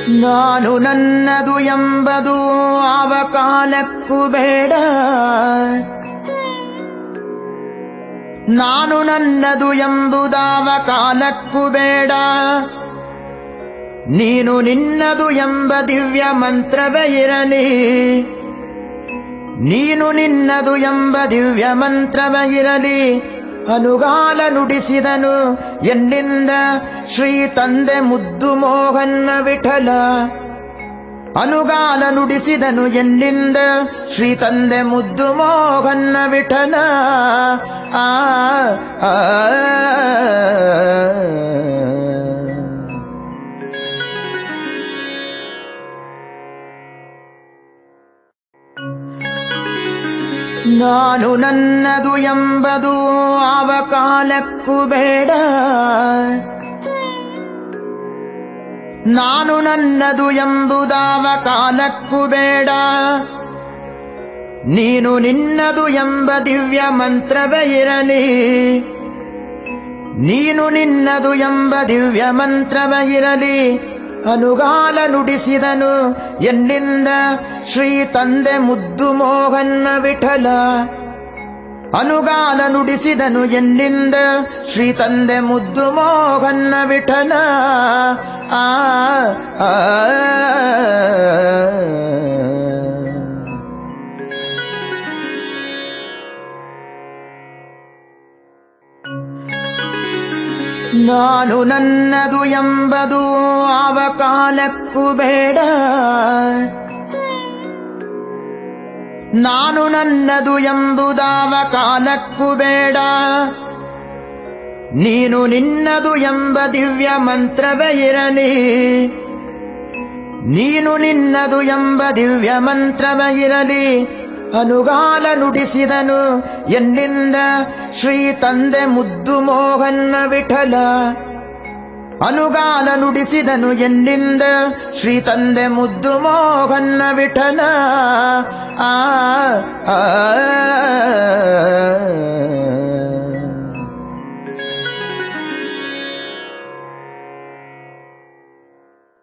ನಾನು ನನ್ನದು ಎಂಬುದು ಆವ ಕಾಲಕ್ಕೂ ಬೇಡ ನಾನು ನನ್ನದು ಎಂಬುದಾವ ಕಾಲಕ್ಕೂ ಬೇಡ ನೀನು ನಿನ್ನದು ಎಂಬ ದಿವ್ಯ ಮಂತ್ರವೇ ಇರಲಿ ನೀನು ನಿನ್ನದು ಎಂಬ ದಿವ್ಯ ಮಂತ್ರವೇ ಇರಲಿ ಅನುಗಾಲ ನುಡಿಸಿದನು ಎಲ್ಲಿಂದ ಶ್ರೀ ತಂದೆ ಮುದ್ದು ಮೋಹನ್ನ ವಿಠಲ ಅನುಗಾಲ ನುಡಿಸಿದನು ಎಲ್ಲಿಂದ ಶ್ರೀ ತಂದೆ ಮುದ್ದು ಮೋಹನ್ನ ವಿಠಲ ಆ ಆ, ನಾನು ನನ್ನದು ಎಂಬುದು ಆವ ಕಾಲಕ್ಕೂ ಬೇಡ ನಾನು ನನ್ನದು ಎಂಬುದಾವ ಕಾಲಕ್ಕೂ ಬೇಡ ನೀನು ನಿನ್ನದು ಎಂಬ ದಿವ್ಯ ಮಂತ್ರವೇ ಇರಲಿ ನೀನು ನಿನ್ನದು ಎಂಬ ದಿವ್ಯ ಮಂತ್ರವೇ ಇರಲಿ ಅನುಗಾಲ ನುಡಿಸಿದನು ಎಲ್ಲಿಂದ ಶ್ರೀ ತಂದೆ ಮುದ್ದು ಮೋಹನ್ನ ವಿಠಲ ಅನುಗಾಲ ನುಡಿಸಿದನು ಎಲ್ಲಿಂದ ಶ್ರೀ ತಂದೆ ಮುದ್ದು ಮೋಹನ್ನ ವಿಠಲ ಆ ಆ, ನಾನು ನನ್ನದು ಎಂಬುದು ಆವ ಕಾಲಕ್ಕೂ ಬೇಡ ನಾನು ನನ್ನದು ಎಂಬುದಾವ ಕಾಲಕ್ಕೂ ಬೇಡ ನೀನು ನಿನ್ನದು ಎಂಬ ದಿವ್ಯ ಮಂತ್ರವೇ ಇರಲಿ ನೀನು ನಿನ್ನದು ಎಂಬ ದಿವ್ಯ ಮಂತ್ರವೇ ಇರಲಿ ಅನುಗಾಲ ನುಡಿಸಿದನು ಎಲ್ಲಿಂದ ಶ್ರೀ ತಂದೆ ಮುದ್ದು ಮೋಹನ್ನ ವಿಠಲ ಅನುಗಾಲ ನುಡಿಸಿದನು ಎಲ್ಲಿಂದ ಶ್ರೀ ತಂದೆ ಮುದ್ದು ಮೋಹನ್ನ ವಿಠಲ ಆ ಆ,